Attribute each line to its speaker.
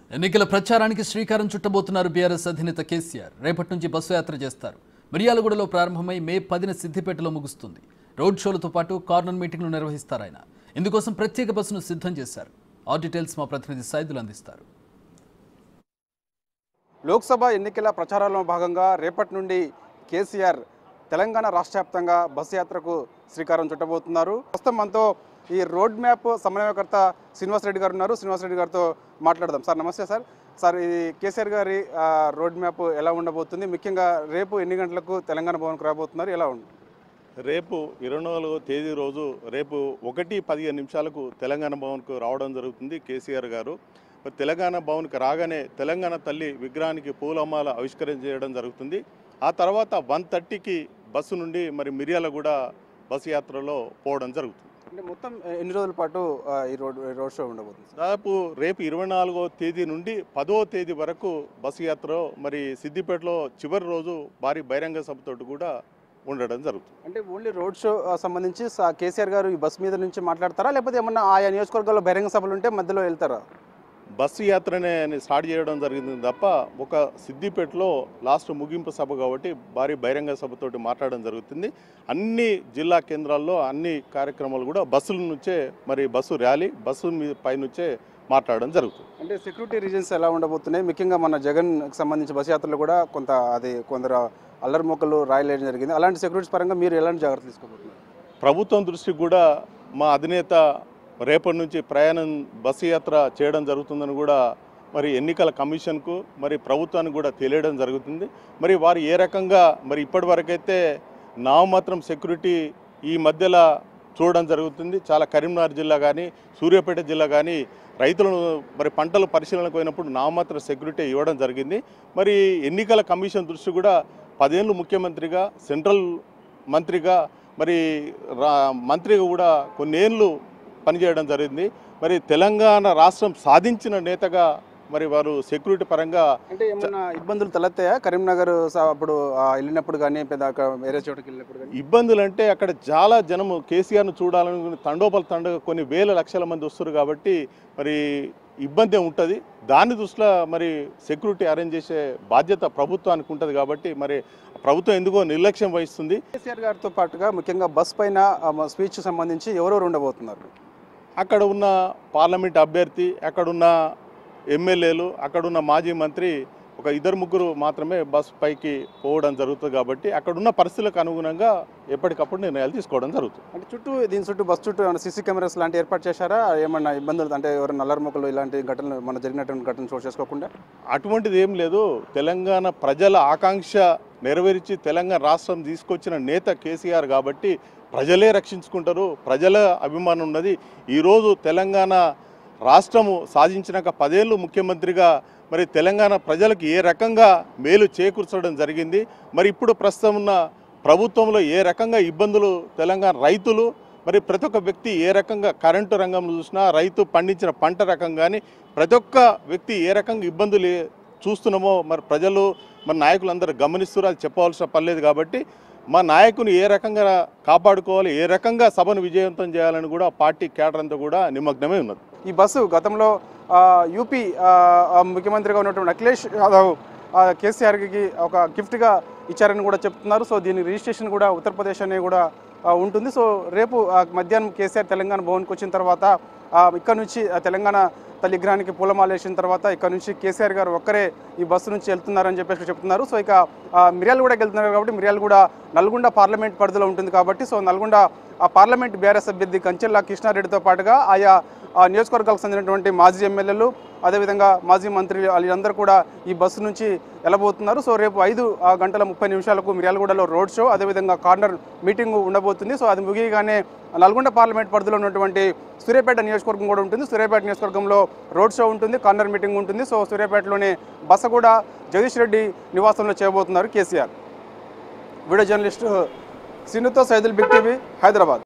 Speaker 1: ఎన్నికల ప్రచారానికి శ్రీకారం చుట్టబోతున్నారు బీఆర్ఎస్ అధినేత కేసీఆర్ రేపటి నుంచి బస్సు యాత్ర చేస్తారు మిర్యాలగూడలో ప్రారంభమై మే పదిన సిద్దిపేటలో ముగుస్తుంది రోడ్ షోలతో పాటు కార్నర్ మీటింగ్లు నిర్వహిస్తారు ఆయన ఇందుకోసం ప్రత్యేక బస్సును సిద్ధం చేశారు ఆ డీటెయిల్స్ మా ప్రతినిధి సైదులు అందిస్తారు
Speaker 2: లోక్సభ ఎన్నికల ప్రచారంలో భాగంగా రేపటి నుండి కేసీఆర్ తెలంగాణ రాష్ట్ర వ్యాప్తంగా బస్సు యాత్రకు శ్రీకారం చుట్టబోతున్నారు ప్రస్తుతం మనతో ఈ రోడ్ మ్యాప్ సమన్వయకర్త శ్రీనివాసరెడ్డి గారు ఉన్నారు శ్రీనివాసరెడ్డి గారితో మాట్లాడదాం సార్ నమస్తే సార్ సార్ ఇది కేసీఆర్ గారి ఆ, రోడ్ మ్యాప్ ఎలా ఉండబోతుంది ముఖ్యంగా రేపు ఎన్ని గంటలకు తెలంగాణ భవన్కు రాబోతున్నారు ఎలా ఉంది
Speaker 3: రేపు ఇరవై నాలుగో తేదీ రోజు రేపు ఒకటి పదిహేను నిమిషాలకు తెలంగాణ భవన్కు రావడం జరుగుతుంది కేసీఆర్ గారు మరి తెలంగాణ భవన్కి రాగానే తెలంగాణ తల్లి విగ్రహానికి పూలమాల ఆవిష్కరణ చేయడం జరుగుతుంది ఆ తర్వాత వన్ థర్టీకి బస్సు నుండి మరి మిర్యాలగూడ బస్సు యాత్రలో పోవడం జరుగుతుంది
Speaker 2: అంటే మొత్తం ఎన్ని రోజుల పాటు ఆ, ఈ రోడ్ రోడ్ షో ఉండబోతుంది సార్
Speaker 3: దాదాపు రేపు ఇరవై నాలుగో తేదీ నుండి పదో తేదీ వరకు బస్సు యాత్ర మరి సిద్దిపేటలో చివరి రోజు భారీ బహిరంగ సభతోటి కూడా ఉండడం జరుగుతుంది
Speaker 2: అంటే ఓన్లీ రోడ్ షో ఆ, సంబంధించి సా- కేసీఆర్ గారు ఈ బస్ మీద నుంచి మాట్లాడతారా లేకపోతే ఏమన్నా ఆయా నియోజకవర్గాల్లో బహిరంగ సభలు ఉంటే మధ్యలో వెళ్తారా
Speaker 3: బస్సు యాత్రనే స్టార్ట్ చేయడం జరిగింది తప్ప ఒక సిద్దిపేటలో లాస్ట్ ముగింపు సభ కాబట్టి భారీ బహిరంగ సభతోటి మాట్లాడడం జరుగుతుంది అన్ని జిల్లా కేంద్రాల్లో అన్ని కార్యక్రమాలు కూడా బస్సుల నుంచే మరి బస్సు ర్యాలీ బస్సు మీ పై నుంచే మాట్లాడడం జరుగుతుంది
Speaker 2: అంటే సెక్యూరిటీ రీజన్స్ ఎలా ఉండబోతున్నాయి ముఖ్యంగా మన జగన్ సంబంధించి బస్ యాత్రలు కూడా కొంత అది కొందరు అల్లరి మొక్కలు రాయలేయడం జరిగింది అలాంటి సెక్యూరిటీస్ పరంగా మీరు ఎలాంటి జాగ్రత్తలు తీసుకోబోతున్నారు
Speaker 3: ప్రభుత్వం దృష్టికి కూడా మా అధినేత రేపటి నుంచి ప్రయాణం బస్సు యాత్ర చేయడం జరుగుతుందని కూడా మరి ఎన్నికల కమిషన్కు మరి ప్రభుత్వానికి కూడా తెలియడం జరుగుతుంది మరి వారు ఏ రకంగా మరి ఇప్పటి వరకైతే నామమాత్రం సెక్యూరిటీ ఈ మధ్యలో చూడడం జరుగుతుంది చాలా కరీంనగర్ జిల్లా కానీ సూర్యాపేట జిల్లా కానీ రైతులను మరి పంటలు పరిశీలనకు పోయినప్పుడు నామమాత్ర సెక్యూరిటీ ఇవ్వడం జరిగింది మరి ఎన్నికల కమిషన్ దృష్టి కూడా పదేళ్ళు ముఖ్యమంత్రిగా సెంట్రల్ మంత్రిగా మరి రా మంత్రిగా కూడా కొన్నేళ్ళు పనిచేయడం జరిగింది మరి తెలంగాణ రాష్ట్రం సాధించిన నేతగా మరి వారు సెక్యూరిటీ పరంగా
Speaker 2: అంటే ఏమన్నా ఇబ్బందులు తలెత్తాయా కరీంనగర్ స- అప్పుడు ఆ, వెళ్ళినప్పుడు కానీ పెద్ద అక్కడ వేరే చోటుకి వెళ్ళినప్పుడు కానీ
Speaker 3: ఇబ్బందులు అంటే అక్కడ చాలా జనము కేసీఆర్ను చూడాలని తండోపల తండగా కొన్ని వేల లక్షల మంది వస్తారు కాబట్టి మరి ఇబ్బంది ఉంటుంది దాని దృష్టిలో మరి సెక్యూరిటీ అరేంజ్ చేసే బాధ్యత ప్రభుత్వానికి ఉంటుంది కాబట్టి మరి ప్రభుత్వం ఎందుకో నిర్లక్ష్యం వహిస్తుంది
Speaker 2: కేసీఆర్ గారితో పాటుగా ముఖ్యంగా బస్ పైన స్పీచ్ సంబంధించి ఎవరెవరు ఉండబోతున్నారు
Speaker 3: అక్కడ ఉన్న పార్లమెంట్ అభ్యర్థి అక్కడున్న ఎమ్మెల్యేలు అక్కడున్న మాజీ మంత్రి ఒక ఇద్దరు ముగ్గురు మాత్రమే బస్ పైకి పోవడం జరుగుతుంది కాబట్టి అక్కడున్న పరిస్థితులకు అనుగుణంగా ఎప్పటికప్పుడు నిర్ణయాలు తీసుకోవడం జరుగుతుంది
Speaker 2: అంటే చుట్టూ దీని చుట్టూ బస్ చుట్టూ ఏమైనా సీసీ కెమెరాస్ లాంటి ఏర్పాటు చేశారా ఏమన్నా ఇబ్బందులు అంటే ఎవరైనా నల్లరి మొక్కలు ఇలాంటి ఘటనలు మన జరిగినటువంటి ఘటనలు చోటు చేసుకోకుండా
Speaker 3: అటువంటిది ఏం లేదు తెలంగాణ ప్రజల ఆకాంక్ష నెరవేర్చి తెలంగాణ రాష్ట్రం తీసుకొచ్చిన నేత కేసీఆర్ కాబట్టి ప్రజలే రక్షించుకుంటారు ప్రజల అభిమానం ఉన్నది ఈరోజు తెలంగాణ రాష్ట్రము సాధించినాక పదేళ్ళు ముఖ్యమంత్రిగా మరి తెలంగాణ ప్రజలకు ఏ రకంగా మేలు చేకూర్చడం జరిగింది మరి ఇప్పుడు ప్రస్తుతం ఉన్న ప్రభుత్వంలో ఏ రకంగా ఇబ్బందులు తెలంగాణ రైతులు మరి ప్రతి ఒక్క వ్యక్తి ఏ రకంగా కరెంటు రంగంలో చూసినా రైతు పండించిన పంట రకం కానీ ప్రతి ఒక్క వ్యక్తి ఏ రకంగా ఇబ్బందులు ఏ- చూస్తున్నామో మరి ప్రజలు మన నాయకులందరూ గమనిస్తున్నారు అది చెప్పవలసిన పర్లేదు కాబట్టి మా నాయకుని ఏ రకంగా కాపాడుకోవాలి ఏ రకంగా సభను విజయవంతం చేయాలని కూడా పార్టీ కేడర్ అంతా కూడా నిమగ్నమై ఉన్నది
Speaker 2: ఈ బస్సు గతంలో ఆ, యూపీ ఆ, ఆ, ముఖ్యమంత్రిగా ఉన్నటువంటి అఖిలేష్ యాదవ్ ఆ, కేసీఆర్కి ఒక గిఫ్ట్గా ఇచ్చారని కూడా చెప్తున్నారు సో దీని రిజిస్ట్రేషన్ కూడా ఉత్తరప్రదేశ్ అనే కూడా ఆ, ఉంటుంది సో రేపు ఆ, మధ్యాహ్నం కేసీఆర్ తెలంగాణ భవన్కి వచ్చిన తర్వాత ఆ, ఇక్కడ నుంచి ఆ, తెలంగాణ తల్లి విగ్రహానికి పూలమాల వేసిన తర్వాత ఇక్కడ నుంచి కేసీఆర్ గారు ఒక్కరే ఈ బస్సు నుంచి వెళ్తున్నారని చెప్పేసి చెప్తున్నారు సో ఇక ఆ, మిర్యాలగూడకి వెళ్తున్నారు కాబట్టి మిర్యాలగూడ నల్గొండ పార్లమెంట్ పరిధిలో ఉంటుంది కాబట్టి సో నల్గొండ ఆ పార్లమెంట్ బీఆర్ఎస్ అభ్యర్థి కంచెల్లా కృష్ణారెడ్డితో పాటుగా ఆయా ఆ నియోజకవర్గాలకు చెందినటువంటి మాజీ ఎమ్మెల్యేలు అదేవిధంగా మాజీ మంత్రులు వాళ్ళందరూ కూడా ఈ బస్సు నుంచి వెళ్ళబోతున్నారు సో రేపు ఐదు ఆ, గంటల ముప్పై నిమిషాలకు మిర్యాలగూడలో రోడ్ షో అదేవిధంగా కార్నర్ మీటింగ్ ఉండబోతుంది సో అది ముగియగానే నల్గొండ పార్లమెంట్ పరిధిలో ఉన్నటువంటి సూర్యాపేట నియోజకవర్గం కూడా ఉంటుంది సూర్యాపేట నియోజకవర్గంలో రోడ్ షో ఉంటుంది కార్నర్ మీటింగ్ ఉంటుంది సో సూర్యాపేటలోనే బస కూడా జగదీష్ రెడ్డి నివాసంలో చేయబోతున్నారు కేసీఆర్ వీడియో జర్నలిస్టు సినుతో సైదుల్ బిగ్ టీవీ హైదరాబాద్